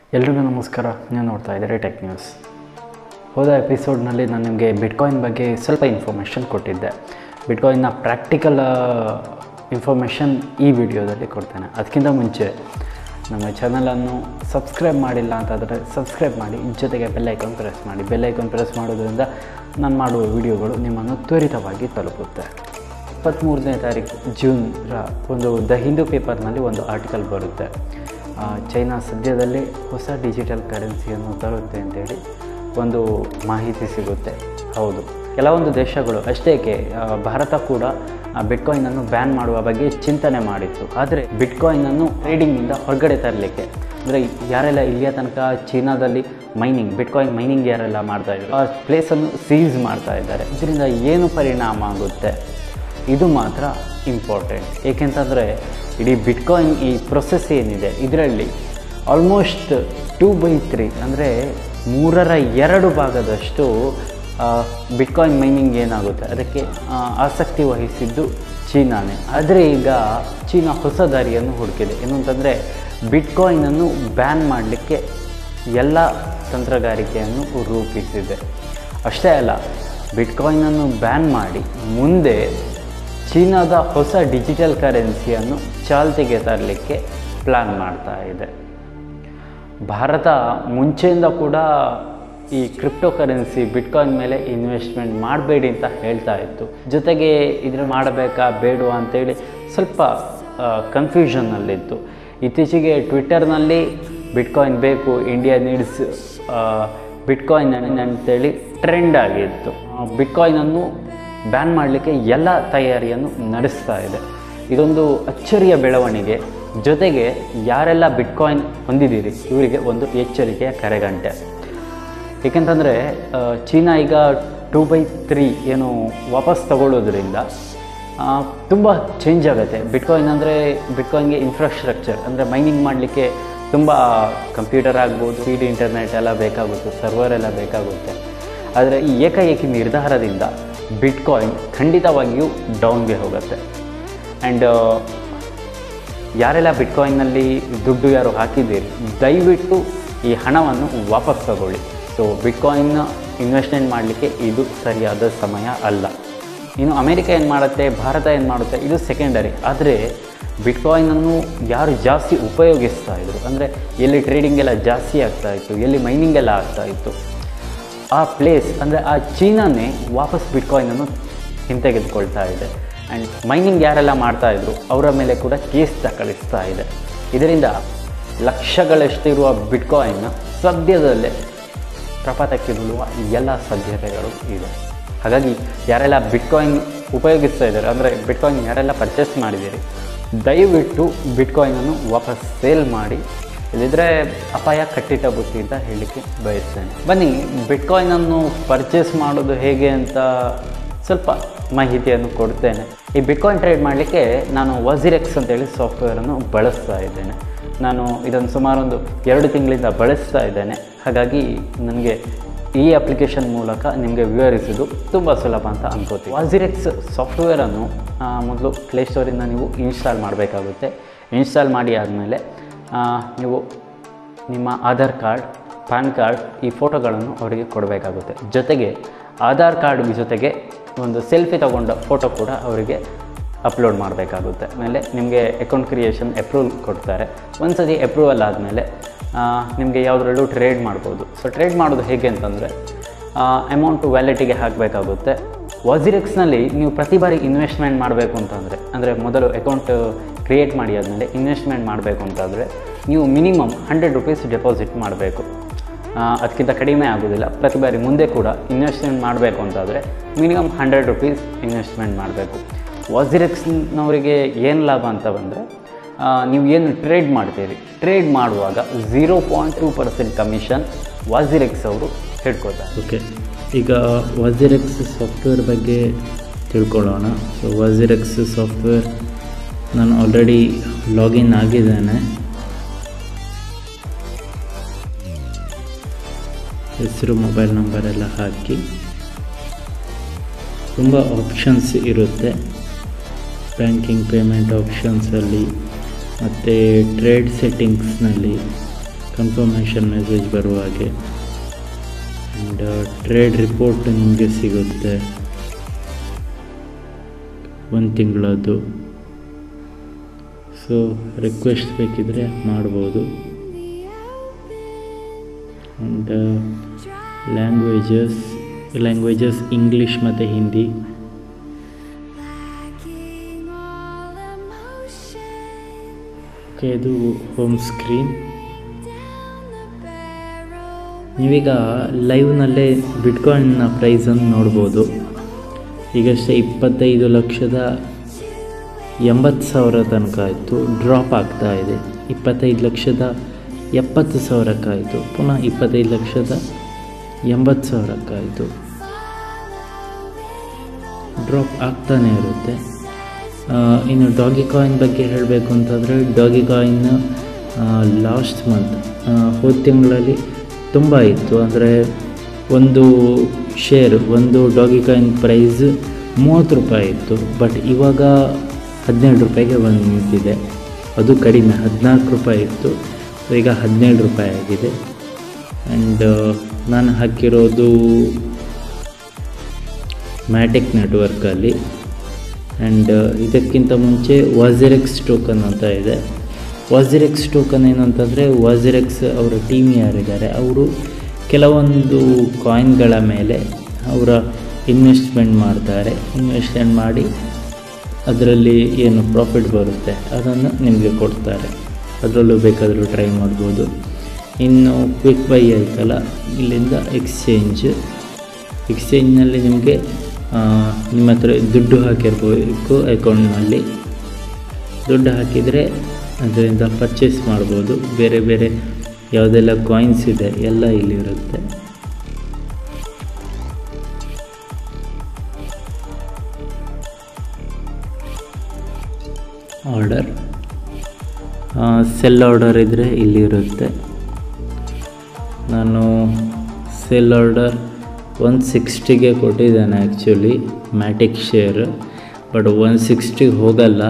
ಎಲ್ರಿಗೂ ನಮಸ್ಕಾರ ನೀವು ನೋಡ್ತಾ ಇದ್ದೀರಿ ಟೆಕ್ ನ್ಯೂಸ್ ಹೋದ ಎಪಿಸೋಡ್ನಲ್ಲಿ ನಾನು ನಿಮಗೆ ಬಿಟ್ಕಾಯಿನ್ ಬಗ್ಗೆ ಸ್ವಲ್ಪ ಇನ್ಫಾರ್ಮೇಷನ್ ಕೊಟ್ಟಿದ್ದೆ ಬಿಟ್ಕಾಯಿನ್ನ ಪ್ರಾಕ್ಟಿಕಲ್ ಇನ್ಫಾರ್ಮೇಷನ್ ಈ ವಿಡಿಯೋದಲ್ಲಿ ಕೊಡ್ತೇನೆ ಅದಕ್ಕಿಂತ ಮುಂಚೆ ನಮ್ಮ ಚಾನಲನ್ನು ಸಬ್ಸ್ಕ್ರೈಬ್ ಮಾಡಿಲ್ಲ ಅಂತಾದರೆ ಸಬ್ಸ್ಕ್ರೈಬ್ ಮಾಡಿ ಜೊತೆಗೆ ಬೆಲ್ ಐಕಾನ್ ಪ್ರೆಸ್ ಮಾಡಿ ಬೆಲ್ ಐಕಾನ್ ಪ್ರೆಸ್ ಮಾಡೋದ್ರಿಂದ ನಾನು ಮಾಡುವ ವಿಡಿಯೋಗಳು ನಿಮ್ಮನ್ನು ತ್ವರಿತವಾಗಿ ತಲುಪುತ್ತೆ ಇಪ್ಪತ್ತ್ಮೂರನೇ ತಾರೀಕು ಜೂನ್ರ ಒಂದು ದ ಹಿಂದೂ ಪೇಪರ್ನಲ್ಲಿ ಒಂದು ಆರ್ಟಿಕಲ್ ಬರುತ್ತೆ ಆ, ಚೈನಾ ಸದ್ಯದಲ್ಲೇ ಹೊಸ ಡಿಜಿಟಲ್ ಕರೆನ್ಸಿಯನ್ನು ತರುತ್ತೆ ಅಂತೇಳಿ ಒಂದು ಮಾಹಿತಿ ಸಿಗುತ್ತೆ ಹೌದು ಕೆಲವೊಂದು ದೇಶಗಳು ಅಷ್ಟೇಕೆ ಆ, ಭಾರತ ಕೂಡ ಬಿಟ್ಕಾಯಿನನ್ನು ಬ್ಯಾನ್ ಮಾಡುವ ಬಗ್ಗೆ ಚಿಂತನೆ ಮಾಡಿತ್ತು ಆದರೆ ಬಿಟ್ಕಾಯಿನನ್ನು ಟ್ರೇಡಿಂಗಿಂದ ಹೊರಗಡೆ ತರಲಿಕ್ಕೆ ಅಂದರೆ ಯಾರೆಲ್ಲ ಇಲ್ಲಿಯ ತನಕ ಚೀನಾದಲ್ಲಿ ಮೈನಿಂಗ್ ಬಿಟ್ಕಾಯಿನ್ ಮೈನಿಂಗ್ ಯಾರೆಲ್ಲ ಮಾಡ್ತಾ ಇದ್ರು ಆ ಪ್ಲೇಸನ್ನು ಸೀಸ್ ಮಾಡ್ತಾ ಇದ್ದಾರೆ ಇದರಿಂದ ಏನು ಪರಿಣಾಮ ಆಗುತ್ತೆ ಇದು ಮಾತ್ರ ಇಂಪಾರ್ಟೆಂಟ್ ಏಕೆಂತಂದರೆ ಇಡೀ ಬಿಟ್ಕಾಯಿನ್ ಈ ಪ್ರೊಸೆಸ್ ಏನಿದೆ ಇದರಲ್ಲಿ ಆಲ್ಮೋಸ್ಟ್ ಟೂ ಬೈ ತ್ರೀ ಅಂದರೆ ಮೂರರ ಎರಡು ಭಾಗದಷ್ಟು ಬಿಟ್ಕಾಯಿನ್ ಮೈನಿಂಗ್ ಏನಾಗುತ್ತೆ ಅದಕ್ಕೆ ಆ, ಆಸಕ್ತಿ ವಹಿಸಿದ್ದು ಚೀನಾನೇ ಆದರೆ ಈಗ ಚೀನಾ ಹೊಸ ದಾರಿಯನ್ನು ಹುಡುಕಿದೆ ಏನು ಅಂತಂದರೆ ಬಿಟ್ಕಾಯಿನನ್ನು ಬ್ಯಾನ್ ಮಾಡಲಿಕ್ಕೆ ಎಲ್ಲ ತಂತ್ರಗಾರಿಕೆಯನ್ನು ರೂಪಿಸಿದೆ ಅಷ್ಟೇ ಅಲ್ಲ ಬಿಟ್ಕಾಯಿನನ್ನು ಬ್ಯಾನ್ ಮಾಡಿ ಮುಂದೆ ಚೀನಾದ ಹೊಸ ಡಿಜಿಟಲ್ ಕರೆನ್ಸಿಯನ್ನು ಚಾಲ್ತಿಗೆ ತರಲಿಕ್ಕೆ ಪ್ಲ್ಯಾನ್ ಮಾಡ್ತಾ ಇದೆ ಭಾರತ ಮುಂಚೆಯಿಂದ ಕೂಡ ಈ ಕ್ರಿಪ್ಟೋ ಕರೆನ್ಸಿ ಬಿಟ್ಕಾಯಿನ್ ಮೇಲೆ ಇನ್ವೆಸ್ಟ್ಮೆಂಟ್ ಮಾಡಬೇಡಿ ಅಂತ ಹೇಳ್ತಾ ಇತ್ತು ಜೊತೆಗೆ ಇದನ್ನು ಮಾಡಬೇಕಾ ಬೇಡವಾ ಅಂತೇಳಿ ಸ್ವಲ್ಪ ಕನ್ಫ್ಯೂಷನ್ನಲ್ಲಿತ್ತು ಇತ್ತೀಚೆಗೆ ಟ್ವಿಟ್ಟರ್ನಲ್ಲಿ ಬಿಟ್ಕಾಯಿನ್ ಬೇಕು ಇಂಡಿಯಾ ನೀಡ್ಸ್ ಬಿಟ್ಕಾಯಿನ್ ಅಂತೇಳಿ ಟ್ರೆಂಡ್ ಆಗಿತ್ತು ಬಿಟ್ಕಾಯಿನನ್ನು ಬ್ಯಾನ್ ಮಾಡಲಿಕ್ಕೆ ಎಲ್ಲ ತಯಾರಿಯನ್ನು ನಡೆಸ್ತಾ ಇದೆ ಇದೊಂದು ಅಚ್ಚರಿಯ ಬೆಳವಣಿಗೆ ಜೊತೆಗೆ ಯಾರೆಲ್ಲ ಬಿಟ್ಕಾಯಿನ್ ಹೊಂದಿದ್ದೀರಿ ಇವರಿಗೆ ಒಂದು ಎಚ್ಚರಿಕೆಯ ಕರೆಗಂಟೆ ಏಕೆಂತಂದರೆ ಚೀನಾ ಈಗ ಟೂ ಬೈ ತ್ರೀ ಏನು ವಾಪಸ್ ತಗೊಳ್ಳೋದ್ರಿಂದ ತುಂಬ ಚೇಂಜ್ ಆಗುತ್ತೆ ಬಿಟ್ಕಾಯಿನ್ ಅಂದರೆ ಬಿಟ್ಕಾಯಿನ್ಗೆ ಇನ್ಫ್ರಾಸ್ಟ್ರಕ್ಚರ್ ಅಂದರೆ ಮೈನಿಂಗ್ ಮಾಡಲಿಕ್ಕೆ ತುಂಬ ಕಂಪ್ಯೂಟರ್ ಆಗ್ಬೋದು ಸ್ಪೀಡ್ ಇಂಟರ್ನೆಟ್ ಎಲ್ಲ ಬೇಕಾಗುತ್ತೆ ಸರ್ವರ್ ಎಲ್ಲ ಬೇಕಾಗುತ್ತೆ ಆದರೆ ಈ ಏಕಾಏಕಿ ನಿರ್ಧಾರದಿಂದ ಬಿಟ್ಕಾಯಿನ್ ಖಂಡಿತವಾಗಿಯೂ ಡೌನ್ಗೆ ಹೋಗುತ್ತೆ ಆ್ಯಂಡ್ ಯಾರೆಲ್ಲ ಬಿಟ್ಕಾಯಿನ್ನಲ್ಲಿ ದುಡ್ಡು ಯಾರು ಹಾಕಿದ್ದೀರಿ ದಯವಿಟ್ಟು ಈ ಹಣವನ್ನು ವಾಪಸ್ ತಗೊಳ್ಳಿ ಸೊ ಬಿಟ್ಕಾಯಿನ್ನ ಇನ್ವೆಸ್ಟ್ಮೆಂಟ್ ಮಾಡಲಿಕ್ಕೆ ಇದು ಸರಿಯಾದ ಸಮಯ ಅಲ್ಲ ಇನ್ನು ಅಮೇರಿಕ ಏನು ಮಾಡುತ್ತೆ ಭಾರತ ಏನು ಮಾಡುತ್ತೆ ಇದು ಸೆಕೆಂಡರಿ ಆದರೆ ಬಿಟ್ಕಾಯಿನನ್ನು ಯಾರು ಜಾಸ್ತಿ ಉಪಯೋಗಿಸ್ತಾ ಇದ್ರು ಅಂದರೆ ಎಲ್ಲಿ ಟ್ರೇಡಿಂಗ್ ಎಲ್ಲ ಜಾಸ್ತಿ ಆಗ್ತಾ ಇತ್ತು ಎಲ್ಲಿ ಮೈನಿಂಗ್ ಎಲ್ಲ ಆಗ್ತಾ ಇತ್ತು ಆ ಪ್ಲೇಸ್ ಅಂದರೆ ಆ ಚೀನಾನೇ ವಾಪಸ್ ಬಿಟ್ಕಾಯಿನನ್ನು ಹಿಂತೆಗೆದುಕೊಳ್ತಾ ಇದೆ ಆ್ಯಂಡ್ ಮೈನಿಂಗ್ ಯಾರೆಲ್ಲ ಮಾಡ್ತಾಯಿದ್ರು ಅವರ ಮೇಲೆ ಕೂಡ ಕೇಸ್ ದಾಖಲಿಸ್ತಾ ಇದೆ ಇದರಿಂದ ಲಕ್ಷಗಳಷ್ಟಿರುವ ಬಿಟ್ಕಾಯಿನ್ನ ಸದ್ಯದಲ್ಲೇ ಪ್ರಪಾತಕ್ಕೆ ಬೀಳುವ ಎಲ್ಲ ಸಾಧ್ಯತೆಗಳು ಇವೆ ಹಾಗಾಗಿ ಯಾರೆಲ್ಲ ಬಿಟ್ಕಾಯಿನ್ ಉಪಯೋಗಿಸ್ತಾ ಇದ್ದಾರೆ ಅಂದರೆ ಬಿಟ್ಕಾಯಿನ್ ಯಾರೆಲ್ಲ ಪರ್ಚೇಸ್ ಮಾಡಿದ್ದೀರಿ ದಯವಿಟ್ಟು ಬಿಟ್ಕಾಯಿನನ್ನು ವಾಪಸ್ ಸೇಲ್ ಮಾಡಿ ಇಲ್ಲಿದ್ರೆ ಅಪಾಯ ಕಟ್ಟಿಟ್ಟ ಬುತ್ತಿ ಅಂತ ಹೇಳಲಿಕ್ಕೆ ಬಯಸ್ತೇನೆ ಬನ್ನಿ ಬಿಟ್ಕಾಯಿನನ್ನು ಪರ್ಚೇಸ್ ಮಾಡೋದು ಹೇಗೆ ಅಂತ ಸ್ವಲ್ಪ ಮಾಹಿತಿಯನ್ನು ಕೊಡ್ತೇನೆ ಈ ಬಿಟ್ಕಾಯಿನ್ ಟ್ರೇಡ್ ಮಾಡಲಿಕ್ಕೆ ನಾನು ವಜಿರೆಕ್ಸ್ ಅಂತೇಳಿ ಸಾಫ್ಟ್ವೇರನ್ನು ಬಳಸ್ತಾ ಇದ್ದೇನೆ ನಾನು ಇದನ್ನು ಸುಮಾರೊಂದು ಎರಡು ತಿಂಗಳಿಂದ ಬಳಸ್ತಾ ಇದ್ದೇನೆ ಹಾಗಾಗಿ ನನಗೆ ಈ ಅಪ್ಲಿಕೇಶನ್ ಮೂಲಕ ನಿಮಗೆ ವಿವರಿಸೋದು ತುಂಬ ಸುಲಭ ಅಂತ ಅನ್ಕೋತೀವಿ ವಾಜಿರೆಕ್ಸ್ ಸಾಫ್ಟ್ವೇರನ್ನು ಮೊದಲು ಪ್ಲೇಸ್ಟೋರಿಂದ ನೀವು ಇನ್ಸ್ಟಾಲ್ ಮಾಡಬೇಕಾಗುತ್ತೆ ಇನ್ಸ್ಟಾಲ್ ಮಾಡಿ ಆದಮೇಲೆ ನೀವು ನಿಮ್ಮ ಆಧಾರ್ ಕಾರ್ಡ್ ಪ್ಯಾನ್ ಕಾರ್ಡ್ ಈ ಫೋಟೋಗಳನ್ನು ಅವರಿಗೆ ಕೊಡಬೇಕಾಗುತ್ತೆ ಜೊತೆಗೆ ಆಧಾರ್ ಕಾರ್ಡ್ ಜೊತೆಗೆ ಒಂದು ಸೆಲ್ಫಿ ತಗೊಂಡ ಫೋಟೋ ಕೂಡ ಅವರಿಗೆ ಅಪ್ಲೋಡ್ ಮಾಡಬೇಕಾಗುತ್ತೆ ಆಮೇಲೆ ನಿಮಗೆ ಅಕೌಂಟ್ ಕ್ರಿಯೇಷನ್ ಅಪ್ರೂವಲ್ ಕೊಡ್ತಾರೆ ಒಂದು ಸತಿ ಅಪ್ರೂವಲ್ ಆದಮೇಲೆ ನಿಮಗೆ ಯಾವುದ್ರಲ್ಲೂ ಟ್ರೇಡ್ ಮಾಡ್ಬೋದು ಸೊ ಟ್ರೇಡ್ ಮಾಡೋದು ಹೇಗೆ ಅಂತಂದರೆ ಅಮೌಂಟು ವ್ಯಾಲೆಟಿಗೆ ಹಾಕಬೇಕಾಗುತ್ತೆ ವಾಜಿರೆಕ್ಸ್ನಲ್ಲಿ ನೀವು ಪ್ರತಿ ಬಾರಿ ಇನ್ವೆಸ್ಟ್ಮೆಂಟ್ ಮಾಡಬೇಕು ಅಂತಂದರೆ ಅಂದರೆ ಮೊದಲು ಅಕೌಂಟ್ ಕ್ರಿಯೇಟ್ ಮಾಡಿ ಆದಮೇಲೆ ಇನ್ವೆಸ್ಟ್ಮೆಂಟ್ ಮಾಡಬೇಕು ಅಂತಂದರೆ ನೀವು ಮಿನಿಮಮ್ ಹಂಡ್ರೆಡ್ ರುಪೀಸ್ ಡೆಪಾಸಿಟ್ ಮಾಡಬೇಕು ಅದಕ್ಕಿಂತ ಕಡಿಮೆ ಆಗೋದಿಲ್ಲ ಪ್ರತಿ ಬಾರಿ ಮುಂದೆ ಕೂಡ ಇನ್ವೆಸ್ಟ್ಮೆಂಟ್ ಮಾಡಬೇಕು ಅಂತಾದರೆ ಮಿನಿಮಮ್ ಹಂಡ್ರೆಡ್ ರುಪೀಸ್ ಇನ್ವೆಸ್ಟ್ಮೆಂಟ್ ಮಾಡಬೇಕು ವಾಜಿರೆಕ್ಸ್ನವರಿಗೆ ಏನು ಲಾಭ ಅಂತ ಬಂದರೆ ನೀವು ಏನು ಟ್ರೇಡ್ ಮಾಡ್ತೀರಿ ಟ್ರೇಡ್ ಮಾಡುವಾಗ zero point two percent commission WazirX ಅವರು ಹಿಡ್ಕೋತಾರೆ ಓಕೆ ಈಗ ವಜಿರೆಕ್ಸ್ ಸಾಫ್ಟ್ವೇರ್ ಬಗ್ಗೆ ತಿಳ್ಕೊಳ್ಳೋಣ ಸೊ ವಜಿರೆಕ್ಸ್ ಸಾಫ್ಟ್ವೇರ್ ನಾನು ಆಲ್ರೆಡಿ ಲಾಗಿನ್ ಆಗಿದ್ದೇನೆ ಹೆಸರು ಮೊಬೈಲ್ ನಂಬರ್ ಎಲ್ಲ ಹಾಕಿ ತುಂಬ ಆಪ್ಷನ್ಸ್ ಇರುತ್ತೆ ಬ್ಯಾಂಕಿಂಗ್ ಪೇಮೆಂಟ್ ಆಪ್ಷನ್ಸಲ್ಲಿ ಮತ್ತು ಟ್ರೇಡ್ ಸೆಟ್ಟಿಂಗ್ಸ್ನಲ್ಲಿ ಕನ್ಫರ್ಮೇಷನ್ ಮೆಸೇಜ್ ಬರುವ ಹಾಗೆ ಆ್ಯಂಡ್ ಟ್ರೇಡ್ ರಿಪೋರ್ಟ್ ನಿಮಗೆ ಸಿಗುತ್ತೆ ಒಂದು ತಿಂಗಳದ್ದು ಸೊ ರಿಕ್ವೆಸ್ಟ್ ಬೇಕಿದ್ರೆ ಮಾಡ್ಬೋದು ಆ್ಯಂಡ್ ಲ್ಯಾಂಗ್ವೇಜಸ್ ಲ್ಯಾಂಗ್ವೇಜಸ್ ಇಂಗ್ಲೀಷ್ ಮತ್ತು ಹಿಂದಿ ಓಕೆ ಇದು ಹೋಮ್ ಸ್ಕ್ರೀನ್ ನೀವೀಗ ಲೈವ್ನಲ್ಲೇ ಬಿಟ್ಕಾಯಿನ್ನ ಪ್ರೈಸನ್ನು ನೋಡ್ಬೋದು ಈಗಷ್ಟೇ ಇಪ್ಪತ್ತೈದು ಲಕ್ಷದ ಎಂಬತ್ತು ಸಾವಿರ ತನಕ ಆಯಿತು ಡ್ರಾಪ್ ಆಗ್ತಾ ಇದೆ ಇಪ್ಪತ್ತೈದು ಲಕ್ಷದ ಎಪ್ಪತ್ತು ಸಾವಿರಕ್ಕಾಯಿತು ಪುನಃ ಇಪ್ಪತ್ತೈದು ಲಕ್ಷದ ಎಂಬತ್ತು ಸಾವಿರಕ್ಕಾಯಿತು ಡ್ರಾಪ್ ಆಗ್ತಾನೇ ಇರುತ್ತೆ ಆ, ಇನ್ನು ಡಾಗಿ ಕಾಯಿನ್ ಬಗ್ಗೆ ಹೇಳಬೇಕು ಅಂತಂದರೆ ಡಾಗಿ ಕಾಯಿನ್ ಲಾಸ್ಟ್ ಮಂತ್ ಹೋದ ತಿಂಗಳಲ್ಲಿ ತುಂಬ ಇತ್ತು ಅಂದರೆ ಒಂದು ಶೇರ್ ಒಂದು ಡಾಗಿ ಕಾಯಿನ್ ಪ್ರೈಸ್ ಮೂವತ್ತು ರೂಪಾಯಿ ಇತ್ತು ಬಟ್ ಇವಾಗ ಹದಿನೇಳು ರೂಪಾಯಿಗೆ ಬಂದು ನಿಂತಿದೆ ಅದು ಕಡಿಮೆ ಹದಿನಾಲ್ಕು ರೂಪಾಯಿ ಇತ್ತು ಸೊ ಈಗ ಹದಿನೇಳು ರೂಪಾಯಿ ಆಗಿದೆ ಆ್ಯಂಡ್ ನಾನು ಹಾಕಿರೋದು ಮ್ಯಾಟಿಕ್ ನೆಟ್ವರ್ಕಲ್ಲಿ ಆ್ಯಂಡ್ ಇದಕ್ಕಿಂತ ಮುಂಚೆ ವಾಜಿರೆಕ್ಸ್ ಟೋಕನ್ ಅಂತ ಇದೆ ವಾಜಿರೆಕ್ಸ್ ಟೋಕನ್ ಏನು ಅಂತಂದರೆ ವಾಜಿರೆಕ್ಸ್ ಅವರ ಟೀಮ್ ಯಾರಿದ್ದಾರೆ ಅವರು ಕೆಲವೊಂದು ಕಾಯಿನ್ಗಳ ಮೇಲೆ ಅವರ ಇನ್ವೆಸ್ಟ್ಮೆಂಟ್ ಮಾಡ್ತಾರೆ ಇನ್ವೆಸ್ಟ್ಮೆಂಟ್ ಮಾಡಿ ಅದರಲ್ಲಿ ಏನು ಪ್ರಾಫಿಟ್ ಬರುತ್ತೆ ಅದನ್ನು ನಿಮಗೆ ಕೊಡ್ತಾರೆ ಅದರಲ್ಲೂ ಬೇಕಾದರೂ ಟ್ರೈ ಮಾಡ್ಬೋದು ಇನ್ನು ಕ್ವಿಕ್ ಬೈ ಆಯ್ತಲ್ಲ ಇಲ್ಲಿಂದ ಎಕ್ಸ್ಚೇಂಜ್ ಎಕ್ಸ್ಚೇಂಜ್ನಲ್ಲಿ ನಿಮಗೆ ನಿಮ್ಮ ಹತ್ರ ದುಡ್ಡು ಹಾಕಿರ್ಬೇಕು ಅಕೌಂಟ್ನಲ್ಲಿ ದುಡ್ಡು ಹಾಕಿದರೆ ಅದರಿಂದ ಪರ್ಚೇಸ್ ಮಾಡ್ಬೋದು ಬೇರೆ ಬೇರೆ ಯಾವುದೆಲ್ಲ ಕಾಯಿನ್ಸ್ ಇದೆ ಎಲ್ಲ ಇಲ್ಲಿರುತ್ತೆ ಆರ್ಡರ್ ಸೆಲ್ ಆರ್ಡರ್ ಇದ್ದರೆ ಇಲ್ಲಿರುತ್ತೆ ನಾನು ಸೆಲ್ ಆರ್ಡರ್ ಒನ್ ಸಿಕ್ಸ್ಟಿಗೆ ಕೊಟ್ಟಿದ್ದಾನೆ actually Matic share but one ಸಿಕ್ಸ್ಟಿಗೆ ಹೋಗಲ್ಲ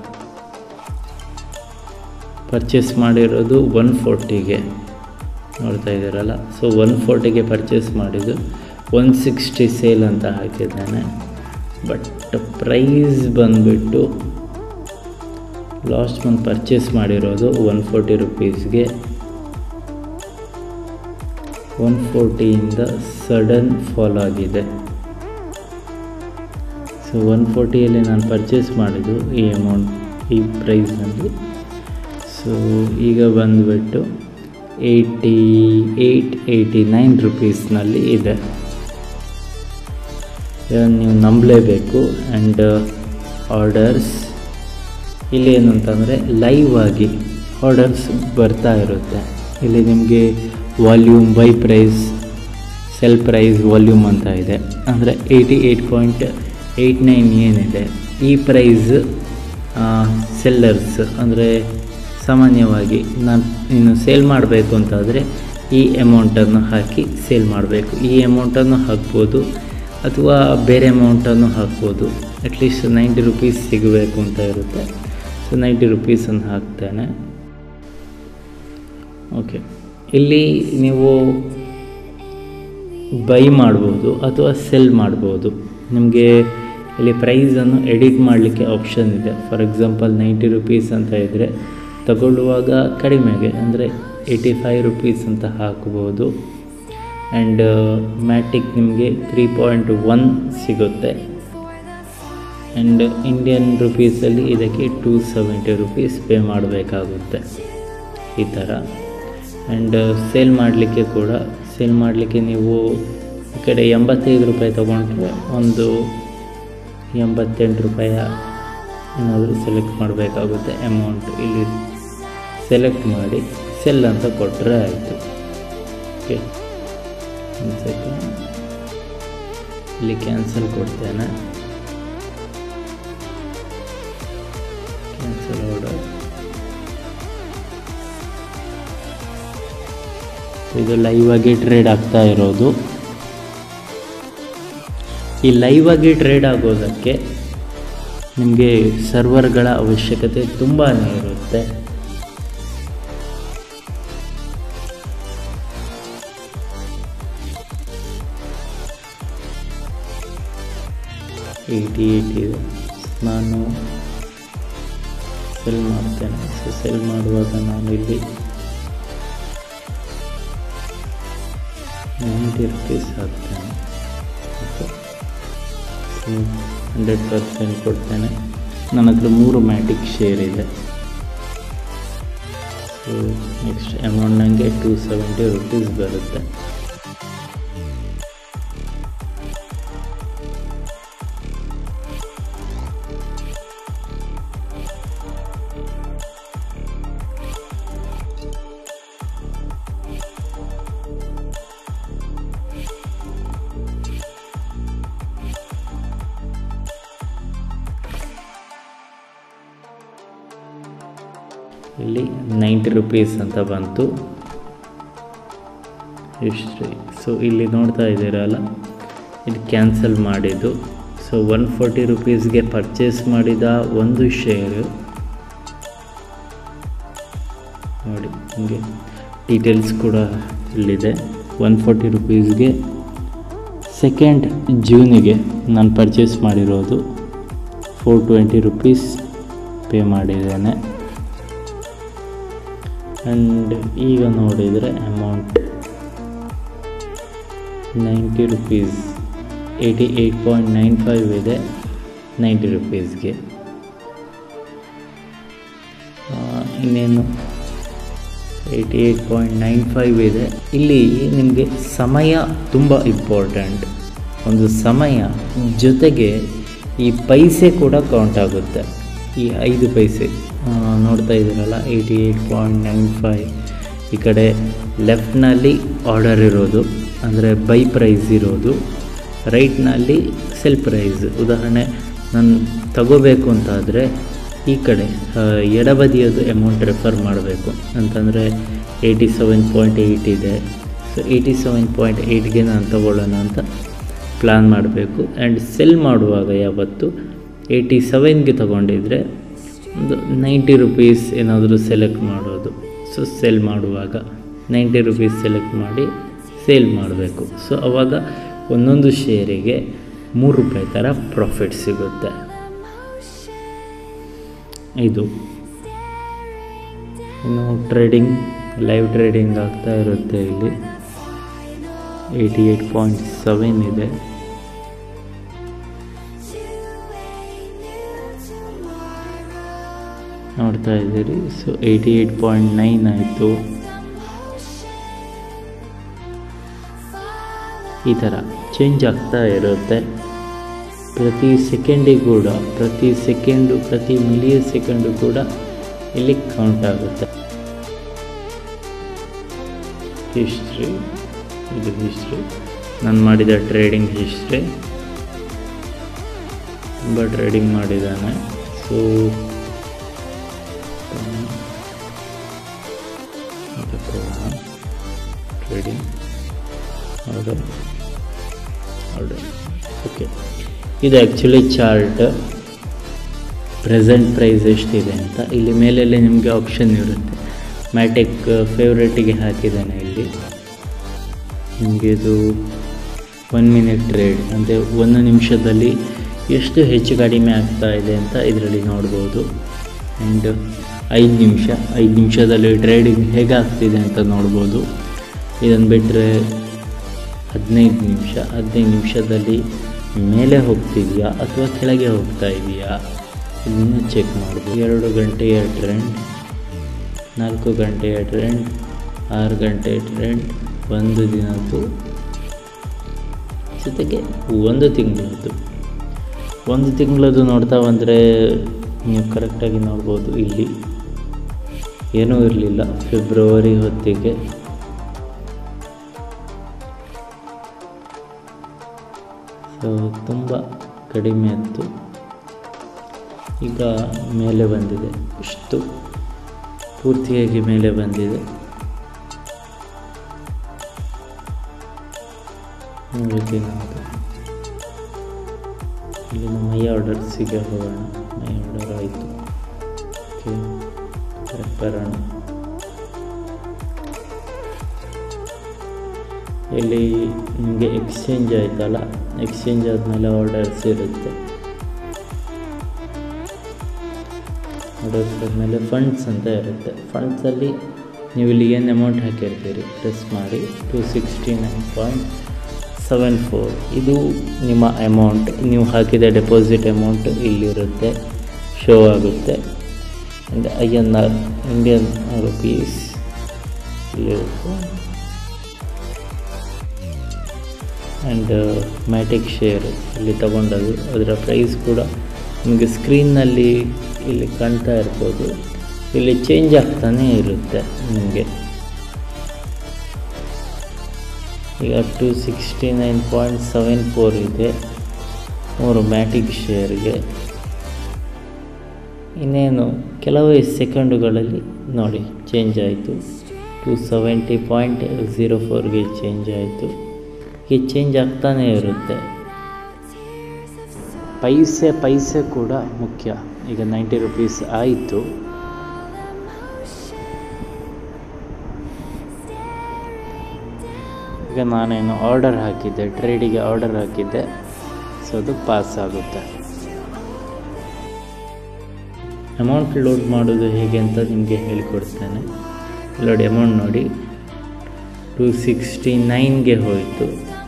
ಪರ್ಚೇಸ್ ಮಾಡಿರೋದು ಒನ್ ಫೋರ್ಟಿಗೆ ನೋಡ್ತಾ ಇದ್ದೀರಲ್ಲ ಸೊ ಒನ್ ಫೋರ್ಟಿಗೆ ಪರ್ಚೇಸ್ ಮಾಡಿದ್ದು ಒನ್ ಸಿಕ್ಸ್ಟಿ ಸೇಲ್ ಅಂತ ಹಾಕಿದ್ದಾನೆ ಬಟ್ ಪ್ರೈಸ್ ಬಂದುಬಿಟ್ಟು ಲಾಸ್ಟ್ ಮಂತ್ ಪರ್ಚೇಸ್ ಮಾಡಿರೋದು ಒನ್ ಫೋರ್ಟಿ ರುಪೀಸ್ಗೆ ಒನ್ ಫೋರ್ಟಿಯಿಂದ ಸಡನ್ ಫಾಲ್ ಆಗಿದೆ ಸೊ ಒನ್ ಫೋರ್ಟಿಯಲ್ಲಿ ನಾನು ಪರ್ಚೇಸ್ ಮಾಡಿದ್ದು ಈ ಅಮೌಂಟ್ ಈ ಪ್ರೈಸ್ನಲ್ಲಿ ಸೊ ಈಗ ಬಂದುಬಿಟ್ಟು ಏಯ್ಟಿ ಏಯ್ಟ್ ಏಯ್ಟಿ ನೈನ್ ರುಪೀಸ್ನಲ್ಲಿ ಇದೆ ಇದನ್ನು ನೀವು ನಂಬಲೇಬೇಕು ಆ್ಯಂಡ್ ಆರ್ಡರ್ಸ್ ಇಲ್ಲಿ ಏನು ಅಂತಂದರೆ ಲೈವ್ ಆಗಿ ಆರ್ಡರ್ಸ್ ಬರ್ತಾ ಇರುತ್ತೆ ಇಲ್ಲಿ ನಿಮಗೆ volume buy price sell price volume ಅಂತ ಇದೆ ಅಂದರೆ eighty eight point eight nine ಏನಿದೆ ಈ ಪ್ರೈಸ್ ಸೆಲ್ಲರ್ಸ್ ಅಂದರೆ ಸಾಮಾನ್ಯವಾಗಿ ನಾನು ಇನ್ನು ಸೇಲ್ ಮಾಡಬೇಕು ಅಂತಾದರೆ ಈ ಅಮೌಂಟನ್ನು ಹಾಕಿ ಸೇಲ್ ಮಾಡಬೇಕು ಈ ಅಮೌಂಟನ್ನು ಹಾಕ್ಬೋದು ಅಥವಾ ಬೇರೆ ಅಮೌಂಟನ್ನು ಹಾಕ್ಬೋದು ಅಟ್ಲೀಸ್ಟ್ ನೈಂಟಿ ರುಪೀಸ್ ಸಿಗಬೇಕು ಅಂತ ಇರುತ್ತೆ ಸೊ ನೈಂಟಿ ರುಪೀಸನ್ನು ಹಾಕ್ತೇನೆ ಓಕೆ ಇಲ್ಲಿ ನೀವು ಬೈ ಮಾಡ್ಬೋದು ಅಥವಾ ಸೆಲ್ ಮಾಡ್ಬೋದು ನಿಮಗೆ ಇಲ್ಲಿ ಪ್ರೈಸನ್ನು ಎಡಿಟ್ ಮಾಡಲಿಕ್ಕೆ ಆಪ್ಷನ್ ಇದೆ ಫಾರ್ ಎಕ್ಸಾಂಪಲ್ ನೈಂಟಿ ರುಪೀಸ್ ಅಂತ ಇದ್ದರೆ ತಗೊಳ್ಳುವಾಗ ಕಡಿಮೆಗೆ ಅಂದರೆ ಏಯ್ಟಿ ಫೈವ್ ರುಪೀಸ್ ಅಂತ ಹಾಕ್ಬೋದು ಆ್ಯಂಡ್ ಮ್ಯಾಟಿಕ್ ನಿಮಗೆ ತ್ರೀ ಪಾಯಿಂಟ್ ಒನ್ ಸಿಗುತ್ತೆ ಆ್ಯಂಡ್ ಇಂಡಿಯನ್ ರುಪೀಸಲ್ಲಿ ಇದಕ್ಕೆ ಟೂ ಸೆವೆಂಟಿ ರುಪೀಸ್ ಪೇ ಮಾಡಬೇಕಾಗುತ್ತೆ ಈ ಥರ ಆ್ಯಂಡ್ ಸೇಲ್ ಮಾಡಲಿಕ್ಕೆ ಕೂಡ ಸೇಲ್ ಮಾಡಲಿಕ್ಕೆ ನೀವು ಈ ಕಡೆ ಎಂಬತ್ತೈದು ರೂಪಾಯಿ ತೊಗೊಂಡ್ರೆ ಒಂದು ಎಂಬತ್ತೆಂಟು ರೂಪಾಯ ಏನಾದರೂ ಸೆಲೆಕ್ಟ್ ಮಾಡಬೇಕಾಗುತ್ತೆ ಅಮೌಂಟ್ ಇಲ್ಲಿ ಸೆಲೆಕ್ಟ್ ಮಾಡಿ ಸೆಲ್ ಅಂತ ಕೊಟ್ಟರೆ ಆಯಿತು ಓಕೆ ಒಂದು ಸೆಕೆಂಡ್ ಇಲ್ಲಿ ಕ್ಯಾನ್ಸಲ್ ಕೊಡ್ತೇನೆ ಕ್ಯಾನ್ಸಲ್ ಆರ್ಡರ್ ಇದು ಲೈವ್ ಆಗಿ ಟ್ರೇಡ್ ಆಗ್ತಾ ಇರೋದು ಈ ಲೈವ್ ಆಗಿ ಟ್ರೇಡ್ ಆಗೋದಕ್ಕೆ ನಿಮಗೆ ಸರ್ವರ್ಗಳ ಅವಶ್ಯಕತೆ ತುಂಬಾ ಇರುತ್ತೆ ಏಯ್ಟಿ ಏಯ್ಟ್ ಇದೆ ನಾನು ಸೆಲ್ ಮಾಡ್ತೇನೆ ಸೊ ಸೆಲ್ ಮಾಡುವಾಗ ನಾನು ಇಲ್ಲಿ ನೈಂಟಿ ರುಪೀಸ್ ಹಾಕ್ತೇನೆ ಹಂಡ್ರೆಡ್ ಪರ್ಸೆಂಟ್ ಕೊಡ್ತೇನೆ ನನ್ನ ಹತ್ರ ಮೂರು ಮ್ಯಾಟಿಕ್ ಶೇರ್ ಇದೆ ಸೊ ನೆಕ್ಸ್ಟ್ ಅಮೌಂಟ್ ನನಗೆ ಟೂ ಸೆವೆಂಟಿ ರುಪೀಸ್ ಬರುತ್ತೆ ಇಲ್ಲಿ ನೈಂಟಿ ರುಪೀಸ್ ಅಂತ ಬಂತು ಹಿಸ್ಟ್ರಿ ಸೊ ಇಲ್ಲಿ ನೋಡ್ತಾ ಇದ್ದೀರಲ್ಲ ಇದು ಕ್ಯಾನ್ಸಲ್ ಮಾಡಿದ್ದು ಸೊ ಒನ್ ಫೋರ್ಟಿ ರುಪೀಸ್ಗೆ ಪರ್ಚೇಸ್ ಮಾಡಿದ ಒಂದು ಶೇರು ನೋಡಿ ಹೀಗೆ ಡೀಟೇಲ್ಸ್ ಕೂಡ ಇಲ್ಲಿದೆ ಒನ್ ಫೋರ್ಟಿ ರುಪೀಸ್ಗೆ ಸೆಕೆಂಡ್ ಜೂನಿಗೆ ನಾನು ಪರ್ಚೇಸ್ ಮಾಡಿರೋದು ಫೋರ್ ಟ್ವೆಂಟಿ ರುಪೀಸ್ ಪೇ ಮಾಡಿದ್ದೇನೆ ಆ್ಯಂಡ್ ಈಗ ನೋಡಿದರೆ amount ninety rupees eighty eight point nine five ಇದೆ ನೈಂಟಿ ರುಪೀಸ್ಗೆ ಇನ್ನೇನು eighty eight point nine five ಇದೆ ಇಲ್ಲಿ ನಿಮಗೆ ಸಮಯ ತುಂಬ ಇಂಪಾರ್ಟೆಂಟ್ ಒಂದು ಸಮಯ ಜೊತೆಗೆ ಈ ಪೈಸೆ ಕೂಡ ಕೌಂಟ್ ಆಗುತ್ತೆ ಈ ಐದು ಪೈಸೆ ಆ, ನೋಡ್ತಾ ಇದ್ದೀರಲ್ಲ eighty eight point nine five ಈ ಕಡೆ ಲೆಫ್ಟ್ನಲ್ಲಿ ಆರ್ಡರ್ ಇರೋದು ಅಂದರೆ ಬೈ ಪ್ರೈಸ್ ಇರೋದು ರೈಟ್ನಲ್ಲಿ ಸೆಲ್ ಪ್ರೈಸ್ ಉದಾಹರಣೆ ನಾನು ತಗೋಬೇಕು ಅಂತಾದರೆ ಈ ಕಡೆ ಆ, ಎಡಬದಿಯದು ಅಮೌಂಟ್ ರೆಫರ್ ಮಾಡಬೇಕು ಅಂತಂದರೆ ಏಯ್ಟಿ ಸೆವೆನ್ ಪಾಯಿಂಟ್ ಏಯ್ಟ್ ಇದೆ ಸೊ ಏಯ್ಟಿ ಸೆವೆನ್ ಪಾಯಿಂಟ್ ಏಯ್ಟ್ಗೆ ನಾನು ತಗೊಳ್ಳೋಣ ಅಂತ ಪ್ಲ್ಯಾನ್ ಮಾಡಬೇಕು ಆ್ಯಂಡ್ ಸೆಲ್ ಮಾಡುವಾಗ ಯಾವತ್ತು ಏಯ್ಟಿ ಸೆವೆನ್ಗೆ ತಗೊಂಡಿದ್ರೆ ಒಂದು ನೈಂಟಿ ರುಪೀಸ್ ಏನಾದರೂ ಸೆಲೆಕ್ಟ್ ಮಾಡೋದು ಸೊ ಸೆಲ್ ಮಾಡುವಾಗ ನೈಂಟಿ ರುಪೀಸ್ ಸೆಲೆಕ್ಟ್ ಮಾಡಿ ಸೇಲ್ ಮಾಡಬೇಕು ಸೊ ಆವಾಗ ಒಂದೊಂದು ಶೇರಿಗೆ ಮೂರು ರೂಪಾಯಿ ಥರ ಪ್ರಾಫಿಟ್ ಸಿಗುತ್ತೆ ಇದು ಇನ್ನು ಟ್ರೇಡಿಂಗ್ ಲೈವ್ ಟ್ರೇಡಿಂಗ್ ಆಗ್ತಾ ಇರುತ್ತೆ ಇಲ್ಲಿ ಏಯ್ಟಿ ಏಯ್ಟ್ ಪಾಯಿಂಟ್ ಸೆವೆನ್ ಇದೆ ನೋಡ್ತಾ ಇದ್ದೀರಿ so eighty eight point nine ಆಯಿತು ಈ ಥರ ಚೇಂಜ್ ಆಗ್ತಾ ಇರುತ್ತೆ ಪ್ರತಿ ಸೆಕೆಂಡಿಗೆ ಕೂಡ ಪ್ರತಿ ಸೆಕೆಂಡು ಪ್ರತಿ ಮಿಲಿಯ ಸೆಕೆಂಡು ಕೂಡ ಇಲ್ಲಿ ಕೌಂಟ್ ಆಗುತ್ತೆ ಹಿಸ್ಟ್ರಿ ಇದು ಹಿಸ್ಟ್ರಿ ನಾನು ಮಾಡಿದ ಟ್ರೇಡಿಂಗ್ ಹಿಸ್ಟ್ರಿ ತುಂಬ ಟ್ರೇಡಿಂಗ್ ಮಾಡಿದ್ದಾನೆ so trading order order okay ಇದು ಆ್ಯಕ್ಚುಲಿ ಚಾರ್ಟ್ ಪ್ರೆಸೆಂಟ್ ಪ್ರೈಸ್ ಎಷ್ಟಿದೆ ಅಂತ ಇಲ್ಲಿ ಮೇಲೆಲ್ಲ ನಿಮಗೆ ಆಪ್ಷನ್ ಇರುತ್ತೆ ಮ್ಯಾಟೆಕ್ ಫೇವ್ರೇಟಿಗೆ ಹಾಕಿದ್ದಾನೆ ಇಲ್ಲಿ ನಿಮಗೆ ಇದು ಒನ್ ಮಿನಿಟ್ ಟ್ರೇಡ್ ಅಂದರೆ ಒಂದು ನಿಮಿಷದಲ್ಲಿ ಎಷ್ಟು ಹೆಚ್ಚು ಕಡಿಮೆ ಆಗ್ತಾ ಇದೆ ಅಂತ ಇದರಲ್ಲಿ ನೋಡ್ಬೋದು ಆ್ಯಂಡ್ ಐದು ನಿಮಿಷ ಐದು ನಿಮಿಷದಲ್ಲಿ ಟ್ರೇಡಿಂಗ್ ಹೇಗೆ ಆಗ್ತಿದೆ ಅಂತ ನೋಡ್ಬೋದು ಇದನ್ನು ಬಿಟ್ಟರೆ ಹದಿನೈದು ನಿಮಿಷ ಹದಿನೈದು ನಿಮಿಷದಲ್ಲಿ ಮೇಲೆ ಹೋಗ್ತಿದೆಯಾ ಅಥವಾ ಕೆಳಗೆ ಹೋಗ್ತಾ ಇದೆಯಾ ಇದನ್ನು ಚೆಕ್ ಮಾಡ್ಬೋದು ಎರಡು ಗಂಟೆಯ ಟ್ರೆಂಡ್ ನಾಲ್ಕು ಗಂಟೆಯ ಟ್ರೆಂಡ್ ಆರು ಗಂಟೆಯ ಟ್ರೆಂಡ್ ಒಂದು ದಿನದ್ದು ಜೊತೆಗೆ ಒಂದು ತಿಂಗಳದ್ದು ಒಂದು ತಿಂಗಳದ್ದು ನೋಡ್ತಾ ಬಂದರೆ ನೀವು ಕರೆಕ್ಟಾಗಿ ನೋಡ್ಬೋದು ಇಲ್ಲಿ ಏನೂ ಇರಲಿಲ್ಲ ಫೆಬ್ರವರಿ ಹೊತ್ತಿಗೆ ಸೊ ತುಂಬ ಕಡಿಮೆ ಇತ್ತು ಈಗ ಮೇಲೆ ಬಂದಿದೆ ಇಷ್ಟು ಪೂರ್ತಿಯಾಗಿ ಮೇಲೆ ಬಂದಿದೆ ನೋಡಲಿಕ್ಕೆ ನಾವು ಇಲ್ಲಿ ನಮ್ಮ ಮೈ ಆರ್ಡರ್ಸಿಗೆ ಹೋಗೋಣ ಮೈ ಆರ್ಡರ್ ಆಯಿತು ಓಕೆ ಕರೆಕ್ಟ್ ಬರೋಣ ಇಲ್ಲಿ ನಿಮಗೆ ಎಕ್ಸ್ಚೇಂಜ್ ಆಯ್ತಲ್ಲ ಎಕ್ಸ್ಚೇಂಜ್ ಆದಮೇಲೆ ಆರ್ಡರ್ಸ್ ಇರುತ್ತೆ ಮೇಲೆ ಫಂಡ್ಸ್ ಅಂತ ಇರುತ್ತೆ ಫಂಡ್ಸಲ್ಲಿ ನೀವು ಇಲ್ಲಿ ಏನು ಅಮೌಂಟ್ ಹಾಕಿರ್ತೀರಿ ಪ್ರೆಸ್ ಮಾಡಿ two sixty nine point seven four ಇದು ನಿಮ್ಮ ಅಮೌಂಟ್ ನೀವು ಹಾಕಿದ ಡೆಪಾಸಿಟ್ ಅಮೌಂಟ್ ಇಲ್ಲಿರುತ್ತೆ ಶೋ ಆಗುತ್ತೆ and I N R Indian rupees ಇಲ್ಲಿರುತ್ತೆ ಆ್ಯಂಡ್ ಮ್ಯಾಟಿಕ್ ಶೇರ್ ಇಲ್ಲಿ ತಗೊಂಡದು ಅದರ ಪ್ರೈಸ್ ಕೂಡ ನಿಮಗೆ ಸ್ಕ್ರೀನ್ನಲ್ಲಿ ಇಲ್ಲಿ ಕಾಣ್ತಾ ಇರ್ಬೋದು ಇಲ್ಲಿ ಚೇಂಜ್ ಆಗ್ತಾನೇ ಇರುತ್ತೆ ನಿಮಗೆ ಈಗ two sixty nine point seven four ಇದೆ ಮೂರು ಮ್ಯಾಟಿಕ್ ಶೇರ್ಗೆ ಇನ್ನೇನು ಕೆಲವೇ ಸೆಕೆಂಡುಗಳಲ್ಲಿ ನೋಡಿ ಚೇಂಜ್ ಆಯಿತು ಟು ಸೆವೆಂಟಿ ಪಾಯಿಂಟ್ ಝೀರೋ ಫೋರ್ಗೆ ಚೇಂಜ್ ಆಯಿತು ಹೀಗೆ ಚೇಂಜ್ ಆಗ್ತಾನೇ ಇರುತ್ತೆ ಪೈಸೆ ಪೈಸೆ ಕೂಡ ಮುಖ್ಯ ಈಗ ನೈಂಟಿ ರುಪೀಸ್ ಆಯಿತು ಈಗ ನಾನೇನು ಆರ್ಡರ್ ಹಾಕಿದ್ದೆ ಟ್ರೇಡಿಗೆ ಆರ್ಡರ್ ಹಾಕಿದ್ದೆ ಸೊ ಅದು ಪಾಸ್ ಆಗುತ್ತೆ ಅಮೌಂಟ್ ಲೋಡ್ ಮಾಡೋದು ಹೇಗೆ ಅಂತ ನಿಮಗೆ ಹೇಳಿಕೊಡ್ತೇನೆ ನೋಡಿ ಅಮೌಂಟ್ ನೋಡಿ ಟು ಸಿಕ್ಸ್ಟಿ ನೈನ್ಗೆ ಹೋಯಿತು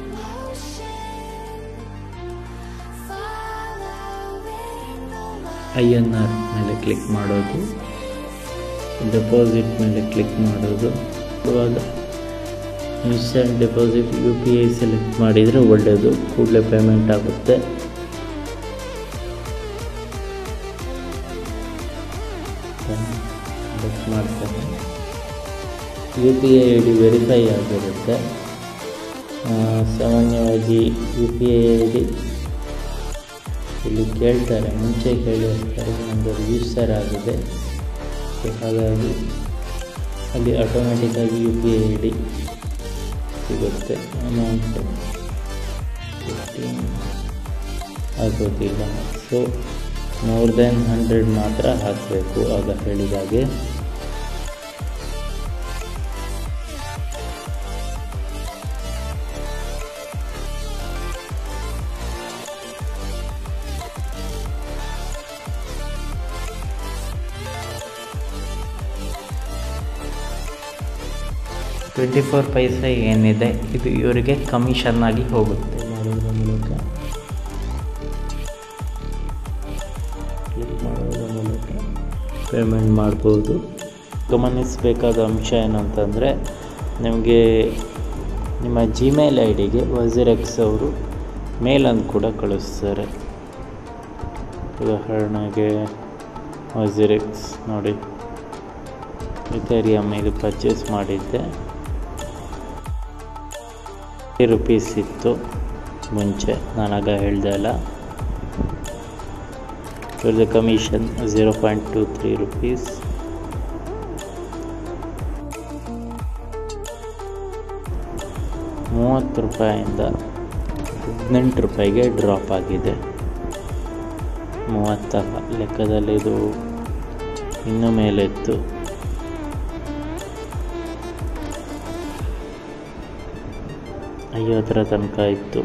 ಐ ಎನ್ ಆರ್ ಮೇಲೆ ಕ್ಲಿಕ್ ಮಾಡೋದು ಡೆಪಾಸಿಟ್ ಮೇಲೆ ಕ್ಲಿಕ್ ಮಾಡೋದು ಇವಾಗ instant deposit U P I select ಮಾಡಿದರೆ ಒಳ್ಳೆಯದು ಕೂಡಲೇ ಪೇಮೆಂಟ್ ಆಗುತ್ತೆ ಬುಕ್ ಮಾಡ್ತೇನೆ U P I I D verify ಆಗಿರುತ್ತೆ ಸಾಮಾನ್ಯವಾಗಿ U P I I D ಇಲ್ಲಿ ಕೇಳ್ತಾರೆ ಮುಂಚೆ ಕೇಳಿರ್ತಾರೆ ನಮ್ಮದು ರಿಜಿಸ್ಟರ್ ಆಗಿದೆ ಸೊ ಹಾಗಾಗಿ ಅಲ್ಲಿ ಆಟೋಮೆಟಿಕ್ಕಾಗಿ U P I I D ಸಿಗುತ್ತೆ ಅಮೌಂಟ್ ಫಿಫ್ಟೀನ್ ಆಗೋದಿಲ್ಲ ಸೊ ಮೋರ್ ದೆನ್ ಹಂಡ್ರೆಡ್ ಮಾತ್ರ ಹಾಕಬೇಕು ಆಗ ಹೇಳಿದಾಗೆ ಟ್ವೆಂಟಿ ಫೋರ್ ಪೈಸೆ ಏನಿದೆ ಇದು ಇವರಿಗೆ ಕಮಿಷನ್ ಆಗಿ ಹೋಗುತ್ತೆ ಮಾಡೋದ್ರ ಮೂಲಕ ಕ್ಲಿಕ್ ಮಾಡೋದ್ರ ಮೂಲಕ ಪೇಮೆಂಟ್ ಮಾಡ್ಬೋದು ಗಮನಿಸಬೇಕಾದ ಅಂಶ ಏನಂತಂದರೆ ನಿಮಗೆ ನಿಮ್ಮ ಜಿಮೇಲ್ ಐ ಡಿಗೆ ವಜಿರೆಕ್ಸ್ ಅವರು ಮೇಲನ್ನು ಕೂಡ ಕಳಿಸ್ತಾರೆ ಉದಾಹರಣೆಗೆ ವಜಿರೆಕ್ಸ್ ನೋಡಿ ಇಥೇರಿಯಮ್ ಇದು ಪರ್ಚೇಸ್ ಮಾಡಿದ್ದೆ ರುಪೀಸ್ ಇತ್ತು ಮುಂಚೆ ನಾನಾಗ ಹೇಳ್ದೆ ಅಲ್ಲ ಇವ್ರದ್ದು commission zero point two three rupees ಮೂವತ್ತು ರೂಪಾಯಿಂದ ಹದಿನೆಂಟು ರೂಪಾಯಿಗೆ ಡ್ರಾಪ್ ಆಗಿದೆ ಮೂವತ್ತಲ್ಲ ಲೆಕ್ಕದಲ್ಲಿ ಇದು ಇನ್ನೂ ಮೇಲಿತ್ತು ಐವತ್ತರ ತನಕ ಇತ್ತು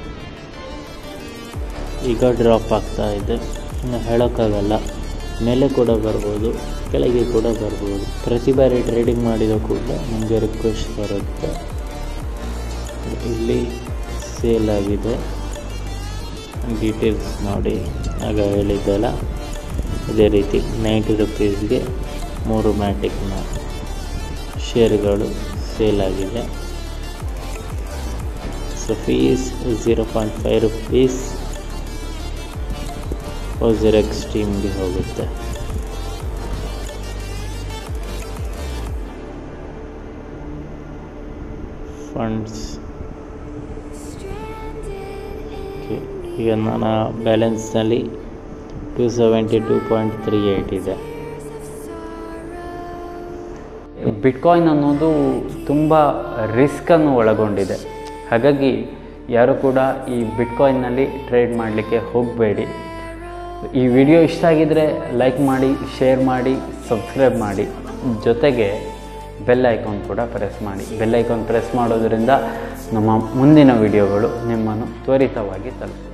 ಈಗ ಡ್ರಾಪ್ ಆಗ್ತಾ ಇದೆ ಇನ್ನು ಹೇಳೋಕ್ಕಾಗಲ್ಲ ಮೇಲೆ ಕೂಡ ಬರ್ಬೋದು ಕೆಳಗೆ ಕೂಡ ಬರ್ಬೋದು ಪ್ರತಿ ಬಾರಿ ಟ್ರೇಡಿಂಗ್ ಮಾಡಿದ ಕೂಡ ನಿಮಗೆ ರಿಕ್ವೆಸ್ಟ್ ಬರುತ್ತೆ ಇಲ್ಲಿ ಸೇಲ್ ಆಗಿದೆ ಡೀಟೇಲ್ಸ್ ನೋಡಿ ಆಗ ಹೇಳಿದ್ದಲ್ಲ ಇದೇ ರೀತಿ ನೈಂಟಿ ರುಪೀಸ್ಗೆ ಮೂರು ಮ್ಯಾಟಿಕ್ನ ಶೇರ್ಗಳು ಸೇಲ್ ಆಗಿದೆ so fees zero point five rupees WazirX ಟೀಮ್ಗೆ ಹೋಗುತ್ತೆ ಫಂಡ್ಸ್ ಓಕೆ ಈಗ ನನ್ನ ಬ್ಯಾಲೆನ್ಸ್ನಲ್ಲಿ two seventy two point three eight ಇದೆ ಬಿಟ್ಕಾಯಿನ್ ಅನ್ನೋದು ತುಂಬ ರಿಸ್ಕನ್ನು ಒಳಗೊಂಡಿದೆ ಹಾಗಾಗಿ ಯಾರು ಕೂಡ ಈ ಬಿಟ್ಕಾಯಿನ್ನಲ್ಲಿ ಟ್ರೇಡ್ ಮಾಡಲಿಕ್ಕೆ ಹೋಗಬೇಡಿ ಈ ವಿಡಿಯೋ ಇಷ್ಟ ಆಗಿದರೆ ಲೈಕ್ ಮಾಡಿ ಶೇರ್ ಮಾಡಿ ಸಬ್ಸ್ಕ್ರೈಬ್ ಮಾಡಿ ಜೊತೆಗೆ ಬೆಲ್ ಐಕಾನ್ ಕೂಡ ಪ್ರೆಸ್ ಮಾಡಿ ಬೆಲ್ ಐಕಾನ್ ಪ್ರೆಸ್ ಮಾಡೋದರಿಂದ ನಮ್ಮ ಮುಂದಿನ ವಿಡಿಯೋಗಳು ನಿಮ್ಮನ್ನು ತ್ವರಿತವಾಗಿ ತಲುಪುತ್ತೆ